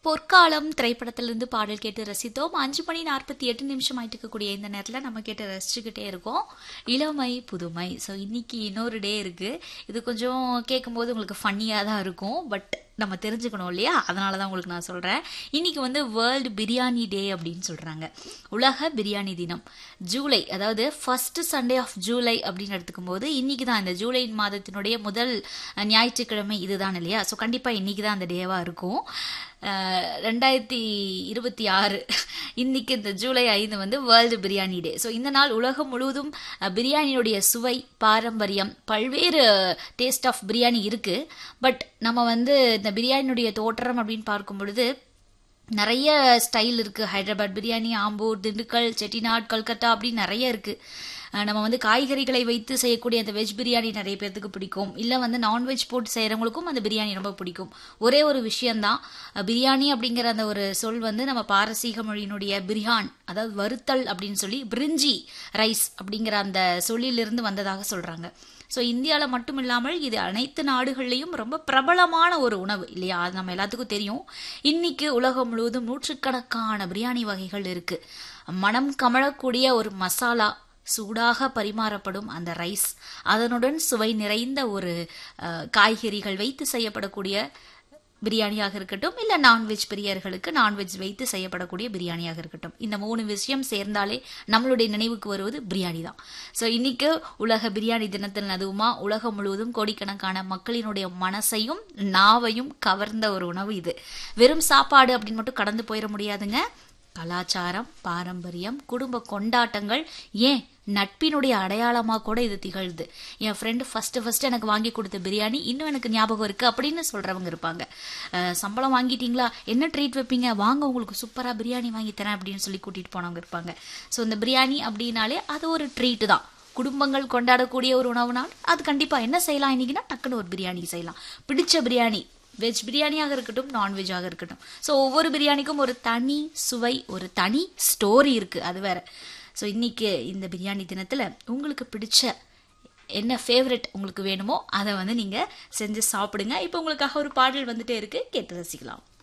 பொற்காலம் திரைப்படத்திலிருந்து பாடல் கேட்டு ரசித்தோம் அஞ்சு மணி நாற்பத்தி எட்டு நிமிஷம் ஆயிட்டு இருக்கக்கூடிய இந்த நேரத்தில் நம்ம கேட்டு ரசிச்சுக்கிட்டே இருக்கோம் இளமை புதுமை ஸோ இன்னைக்கு இன்னொரு டே இருக்கு இது கொஞ்சம் கேட்கும்போது உங்களுக்கு ஃபன்னியாக தான் இருக்கும் பட் நம்ம தெரிஞ்சுக்கணும் இல்லையா அதனால தான் உங்களுக்கு நான் சொல்கிறேன் இன்னைக்கு வந்து வேர்ல்டு பிரியாணி டே அப்படின்னு சொல்கிறாங்க உலக பிரியாணி தினம் ஜூலை அதாவது ஃபர்ஸ்ட் சண்டே ஆஃப் ஜூலை அப்படின்னு எடுத்துக்கும் போது இன்னைக்கு தான் இந்த ஜூலை மாதத்தினுடைய முதல் அஹ், ஞாயிற்றுக்கிழமை இதுதான் இல்லையா ஸோ கண்டிப்பாக இன்னைக்கு தான் அந்த டேவாக இருக்கும் அஹ், ரெண்டாயிரத்தி இருபத்தி ஆறு இன்னைக்கு இந்த ஜூலை ஐந்து வந்து வேர்ல்டு பிரியாணி டே ஸோ இந்த நாள் உலகம் முழுவதும் அஹ், பிரியாணியுடைய சுவை பாரம்பரியம் பல்வேறு டேஸ்ட் ஆஃப் பிரியாணி இருக்கு பட் நம்ம வந்து இந்த பிரியாணியுடைய தோற்றம் அப்படின்னு பார்க்கும் பொழுது நிறைய ஸ்டைல் இருக்கு ஹைதராபாத் பிரியாணி ஆம்பூர் திண்டுக்கல் செட்டிநாட் கல்கத்தா அப்படின்னு நிறைய இருக்கு அஹ் நம்ம வந்து காய்கறிகளை வைத்து செய்யக்கூடிய அந்த வெஜ் பிரியாணி நிறைய பேர்த்துக்கு பிடிக்கும் இல்லை வந்து நான்வெஜ் போட்டு செய்கிறவங்களுக்கும் அந்த பிரியாணி ரொம்ப பிடிக்கும் ஒரே ஒரு விஷயம்தான் அஹ் பிரியாணி அப்படிங்கிற அந்த ஒரு சொல் வந்து நம்ம பாரசீக மொழியினுடைய பிரியான் அதாவது வறுத்தல் அப்படின்னு சொல்லி பிரிஞ்சி ரைஸ் அப்படிங்கிற அந்த சொல்லிலிருந்து வந்ததாக சொல்றாங்க ஸோ இந்தியாவில் மட்டும் இல்லாமல் இது அனைத்து நாடுகள்லையும் ரொம்ப பிரபலமான ஒரு உணவு இல்லையா அது நம்ம எல்லாத்துக்கும் தெரியும் இன்னைக்கு உலகம் முழுவதும் நூற்றுக்கணக்கான பிரியாணி வகைகள் இருக்கு மனம் கமழக்கூடிய ஒரு மசாலா சூடாக பரிமாறப்படும் அந்த ரைஸ் அதனுடன் சுவை நிறைந்த ஒரு அஹ், காய்கறிகள் வைத்து செய்யப்படக்கூடிய பிரியாணியாக இருக்கட்டும் இல்லை நான்வெஜ் பிரியர்களுக்கு நான்வெஜ் வைத்து செய்யப்படக்கூடிய பிரியாணியாக இருக்கட்டும் இந்த மூணு விஷயம் சேர்ந்தாலே நம்மளுடைய நினைவுக்கு வருவது பிரியாணி தான் ஸோ இன்னைக்கு உலக பிரியாணி தினத்தில் அதுவுமா உலகம் முழுவதும் கோடிக்கணக்கான மக்களினுடைய மனசையும் நாவையும் கவர்ந்த ஒரு உணவு இது வெறும் சாப்பாடு அப்படின்னு மட்டும் கடந்து போயிட முடியாதுங்க கலாச்சாரம் பாரம்பரியம் குடும்ப கொண்டாட்டங்கள் ஏன் நட்பினுடைய அடையாளமாக கூட இது திகழ்து என் ஃப்ரெண்டு ஃபர்ஸ்ட் ஃபர்ஸ்ட் எனக்கு வாங்கி கொடுத்த பிரியாணி இன்னும் எனக்கு ஞாபகம் இருக்கு அப்படின்னு சொல்றவங்க இருப்பாங்க அஹ், சம்பளம் வாங்கிட்டீங்களா என்ன ட்ரீட் வைப்பீங்க வாங்க உங்களுக்கு சூப்பரா பிரியாணி வாங்கி தரேன் அப்படின்னு சொல்லி கூட்டிட்டு போனவங்க இருப்பாங்க ஸோ இந்த பிரியாணி அப்படின்னாலே அது ஒரு ட்ரீட் தான் குடும்பங்கள் கொண்டாடக்கூடிய ஒரு உணவு நாள் அது கண்டிப்பா என்ன செய்யலாம் இன்னைக்குன்னா டக்குன்னு ஒரு பிரியாணி செய்யலாம் பிடிச்ச பிரியாணி வெஜ் பிரியாணியாக இருக்கட்டும் நான்வெஜ்ஜாக இருக்கட்டும் ஸோ ஒவ்வொரு பிரியாணிக்கும் ஒரு தனி சுவை ஒரு தனி ஸ்டோரி இருக்கு அது வேற ஸோ இன்னைக்கு இந்த பிரியாணி தினத்தில் உங்களுக்கு பிடிச்ச என்ன ஃபேவரட் உங்களுக்கு வேணுமோ அதை வந்து நீங்கள் செஞ்சு சாப்பிடுங்க இப்போ உங்களுக்காக ஒரு பாடல் வந்துட்டே இருக்கு கேட்டு ரசிக்கலாம்